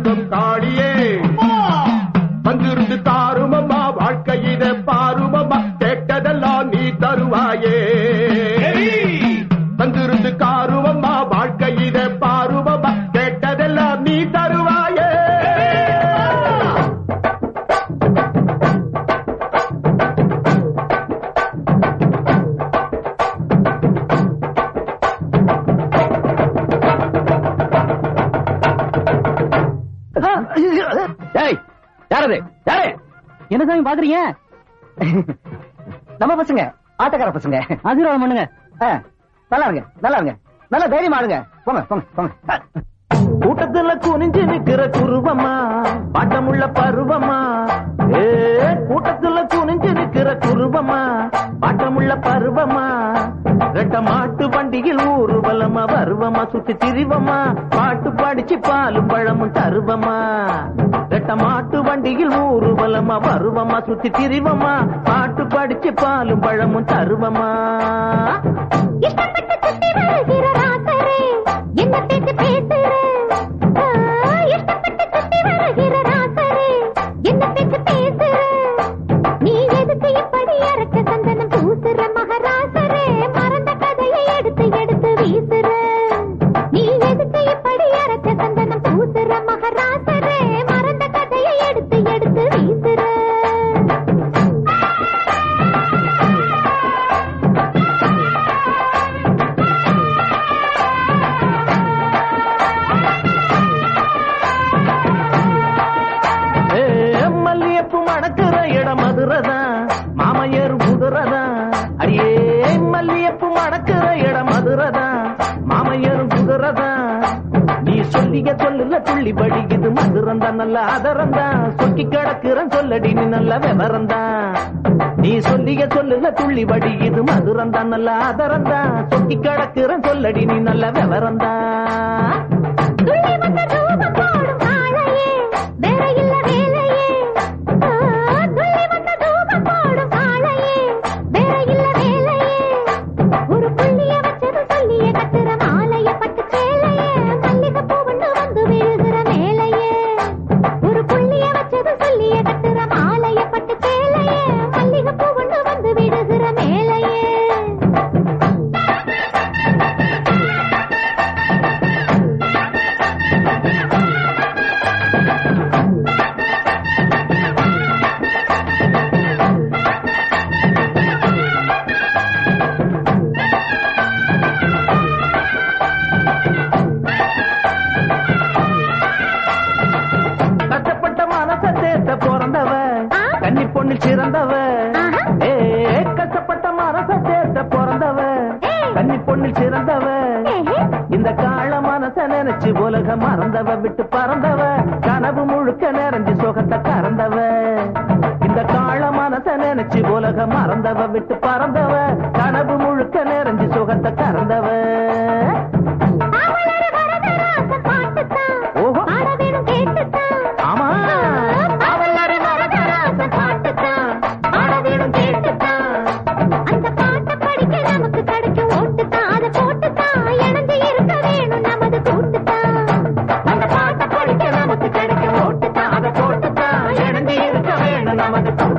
தங்கம் காளியே வந்திருந்து தாருமம்மா வாழ்க்கையிட பாருமம்மா கேட்டதெல்லாம் நீ தருவாயே வந்திருந்து காருமம்மா வாழ்க்கையிட பாருமம்மா கேட்டதெல்லாம் நீ தருவாயே டேய் யாரது யாரு என்ன சாமி பாக்குறீங்க நம்ம பசங்க ஆட்டக்கார பசங்க ஆசீர்வாதம் பண்ணுங்க ஆ, நல்லா இருங்க நல்லா இருங்க நல்லா தைரியமா இருங்க போங்க போங்க போங்க கூட்டத்துல குனிஞ்சு நிக்கிற குருவமா பாட்டமுள்ள பருவமா ஏ கூட்டத்துல குனிஞ்சு நிக்கிற குருவமா பாட்டமுள்ள பருவமா ரெட்ட மாட்டு வண்டியில் ஊர்வலமா வருவமா சுத்தி திரிவமா பாட்டு படிச்சு பாலும் பழமும் தருவமா ரெட்ட மாட்டு வண்டியில் ஊர்வலமா வருவமா சுத்தி திரிவமா பாட்டு படிச்சு பாலும் பழமும் தருவமா இஷ்டப்பட்டு சுத்தி வருகிற ராசரே என்ன பேச்சு பேசுற ஆ, இஷ்டப்பட்டு சுத்தி வருகிற ராசரே என்ன பேச்சு பேசுற நீ எதுக்கு இப்படி அரக்க சந்தனம் பூசுற மகராசரே மறந்த கதையை எடுத்து எடுத்து வீசுற நீ எதுக்கு இப்படி அரக்க சந்தனம் பூசுற மகராசரே மறந்த கதையை எடுத்து எடுத்து வீசுற ஏ, மல்லியப்பு மணக்கிற இடம் மதுரதான் மாமையர் குதிரதான் அடியே மல்லியப்பு மணக்கிற இடம் மதுரதான் மாமையர் குதிரதான் நீ சொல்லிய சொல்லுல துள்ளி படிக்குது மதுரந்தா நல்ல அதரந்தான் சொக்கி கிடக்குறன் சொல்லடி நீ நல்ல விவரந்தான் நீ சொல்லிய சொல்லுல துள்ளி படிக்குது மதுரந்தா நல்ல அதரந்தான் சொக்கி கிடக்குறன் சொல்லடி நீ நல்ல விவரந்தான் துள்ளி வந்த ரூபம் போடும் ஆளையே வேற இல்ல வேலையே ஆ, துள்ளி வந்த ரூபம் போடும் ஆளையே வேற இல்ல வேலையே ஒரு புள்ளிய வச்சது சொல்லிய கட்டுற மாலைய பட்டு சேலையே மல்லிகை பூவண்ணு வந்து விழுகிற மேலையே ஒரு புள்ளிய வச்சது சொல்லிய கட்டுற மாலைய பட்டு சேலையே மல்லிகை பூவண்ணு வந்து விழுகிற மேலையே கஷ்டப்பட்ட மனச தேத்த பிறந்தவ ஆ? கன்னி பொண்ணு சிறந்தவ ஆஹா. ஏ கஷ்டப்பட்ட மனச தேத்த பிறந்தவ ஏய். கன்னி பொண்ணு சிறந்தவ ஏஹே. இந்த கால மனச நினைச்சு உலக மறந்தவ விட்டு பறந்தவ கனவு முழுக்க நிறைஞ்சு சுகத்தை கறந்தவ இந்த கால மனச நினைச்சு உலக மறந்தவ விட்டு பறந்தவ கனவு முழுக்க நிறைஞ்சு சுகத்தை கறந்தவ பாவலர் வரதராச பாட்டுத்தான் ஓஹோ. பாட வேணும் கேட்டுத்தான் ஆமா பாவலர் வரதராச பாட்டுத்தான் பாட வேணும் கேட்டுத்தான் அந்த பாட்டை படிக்க நமக்கு கிடைக்கும் ஓட்டுத்தான் அதை போட்டுத்தான் இணைஞ்சு இருக்க வேணும் நமது கூட்டுத்தான் அந்த பாட்டை படிக்க நமக்கு கிடைக்கும் ஓட்டுத்தான் அதை போட்டுத்தான் இணைஞ்சு இருக்க வேணும் நமது